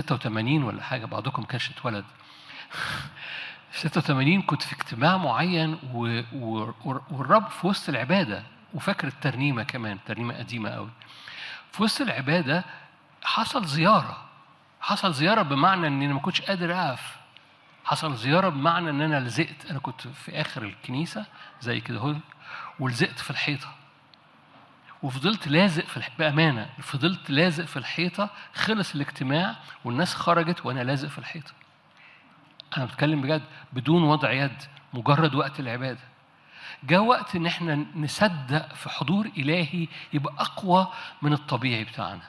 86 ولا حاجة بعضكم كانش اتولد 86 كنت في اجتماع معين و... و... والرب في وسط العبادة وفاكر الترنيمة كمان ترنيمة قديمة قوي في وسط العبادة حصل زيارة حصل زيارة بمعنى إن أنا ما كنتش قادر أقف حصل زيارة بمعنى إن أنا لزقت أنا كنت في آخر الكنيسة زي كده هو ولزقت في الحيطة وفضلت لازق في الح... بأمانة فضلت لازق في الحيطة خلص الاجتماع والناس خرجت وأنا لازق في الحيطة أنا بتكلم بجد بدون وضع يد مجرد وقت العبادة جاء وقت إن إحنا نصدق في حضور إلهي يبقى أقوى من الطبيعي بتاعنا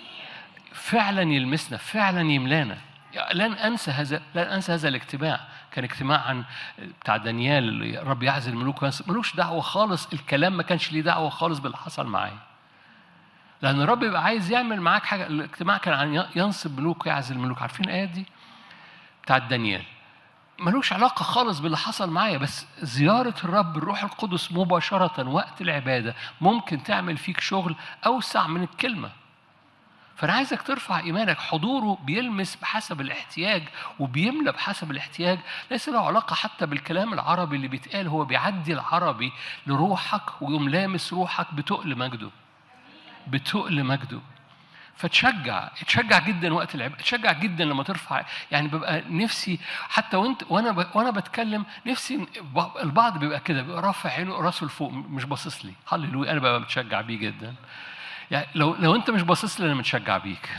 فعلا يلمسنا فعلا يملانا لن انسى هذا لن انسى هذا الاجتماع كان اجتماع عن بتاع دانيال اللي الرب يعزل الملوك ملوش دعوه خالص الكلام ما كانش ليه دعوه خالص باللي حصل معايا لان الرب يبقى عايز يعمل معاك حاجه الاجتماع كان عن ينصب ملوك ويعزل الملوك عارفين الايه دي بتاعت دانيال ملوش علاقة خالص باللي حصل معايا بس زيارة الرب الروح القدس مباشرة وقت العبادة ممكن تعمل فيك شغل أوسع من الكلمة فأنا عايزك ترفع إيمانك حضوره بيلمس بحسب الاحتياج وبيملى بحسب الاحتياج ليس له علاقة حتى بالكلام العربي اللي بيتقال هو بيعدي العربي لروحك ويقوم لامس روحك بتقل مجده بتقل مجده فتشجع تشجع جدا وقت العب تشجع جدا لما ترفع يعني ببقى نفسي حتى وانت وانا ب... وانا بتكلم نفسي البعض بيبقى كده بيبقى رافع عينه راسه لفوق مش باصص لي هللويا انا ببقى متشجع بيه جدا يعني لو لو انت مش باصص لي انا متشجع بيك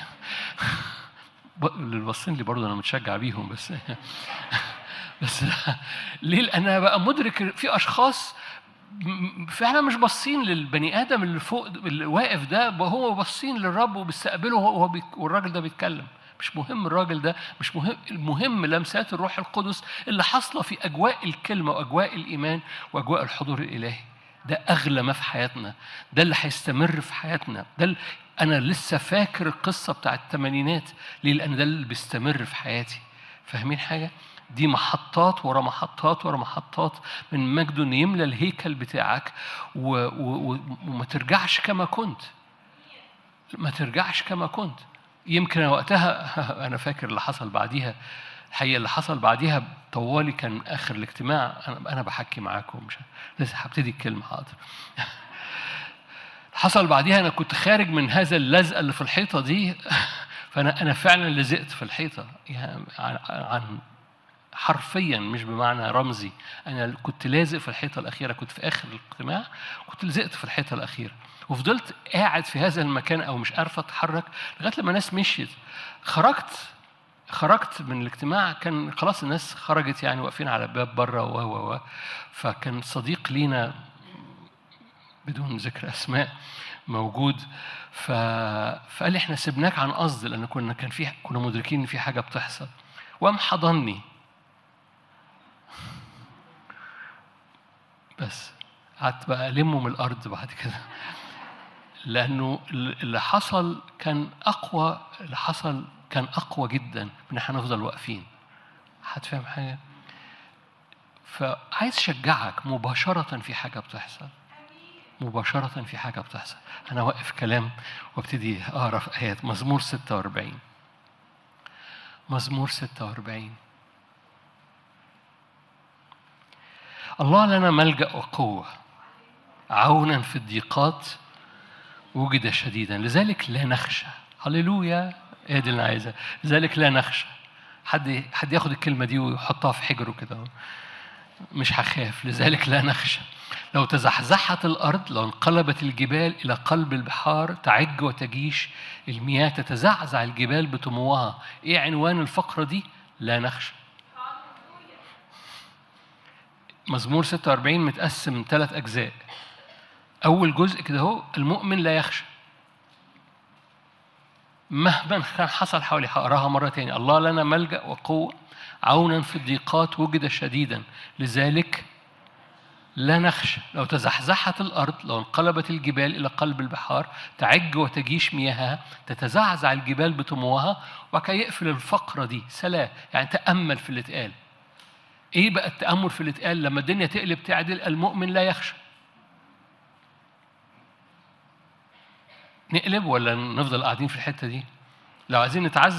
اللي باصين لي برضه انا متشجع بيهم بس بس ليه لان انا بقى مدرك في اشخاص فعلا مش باصين للبني ادم اللي فوق اللي واقف ده هو باصين للرب وبيستقبله وهو بي... والراجل ده بيتكلم مش مهم الراجل ده مش مهم المهم لمسات الروح القدس اللي حاصله في اجواء الكلمه واجواء الايمان واجواء الحضور الالهي ده اغلى ما في حياتنا ده اللي هيستمر في حياتنا ده اللي انا لسه فاكر القصه بتاع الثمانينات ليه لان ده اللي بيستمر في حياتي فاهمين حاجه دي محطات ورا محطات ورا محطات من مجده ان يملى الهيكل بتاعك و... و... وما ترجعش كما كنت ما ترجعش كما كنت يمكن وقتها انا فاكر اللي حصل بعديها الحقيقه اللي حصل بعديها طوالي كان اخر الاجتماع انا انا بحكي معاكم مش لسه هبتدي الكلمه حاضر حصل بعديها انا كنت خارج من هذا اللزقه اللي في الحيطه دي فانا انا فعلا لزقت في الحيطه يعني عن, عن حرفيا مش بمعنى رمزي انا كنت لازق في الحيطه الاخيره كنت في اخر الاجتماع كنت لزقت في الحيطه الاخيره وفضلت قاعد في هذا المكان او مش عارف اتحرك لغايه لما الناس مشيت خرجت خرجت من الاجتماع كان خلاص الناس خرجت يعني واقفين على الباب بره و و و فكان صديق لينا بدون ذكر اسماء موجود ف... فقال لي احنا سبناك عن قصد لان كنا كان في كنا مدركين ان في حاجه بتحصل وقام حضني بس قعدت بقى ألمه من الأرض بعد كده لأنه اللي حصل كان أقوى اللي حصل كان أقوى جدا من إحنا نفضل واقفين حد فاهم حاجة؟ فعايز أشجعك مباشرة في حاجة بتحصل مباشرة في حاجة بتحصل أنا واقف كلام وابتدي أقرأ في آيات مزمور 46 مزمور 46 الله لنا ملجأ وقوة عونا في الضيقات وجد شديدا لذلك لا نخشى هللويا هي دي اللي انا عايزها لذلك لا نخشى حد حد ياخد الكلمه دي ويحطها في حجره كده مش هخاف لذلك لا نخشى لو تزحزحت الارض لو انقلبت الجبال الى قلب البحار تعج وتجيش المياه تتزعزع الجبال بطموها ايه عنوان الفقره دي لا نخشى مزمور 46 متقسم ثلاث أجزاء أول جزء كده هو المؤمن لا يخشى مهما كان حصل حولي هقراها مرة تاني الله لنا ملجأ وقوة عونا في الضيقات وجد شديدا لذلك لا نخشى لو تزحزحت الأرض لو انقلبت الجبال إلى قلب البحار تعج وتجيش مياهها تتزعزع الجبال بطموها وكي يقفل الفقرة دي سلام يعني تأمل في اللي اتقال ايه بقى التامل في اللي اتقال لما الدنيا تقلب تعدل المؤمن لا يخشى نقلب ولا نفضل قاعدين في الحته دي لو عايزين نتعذب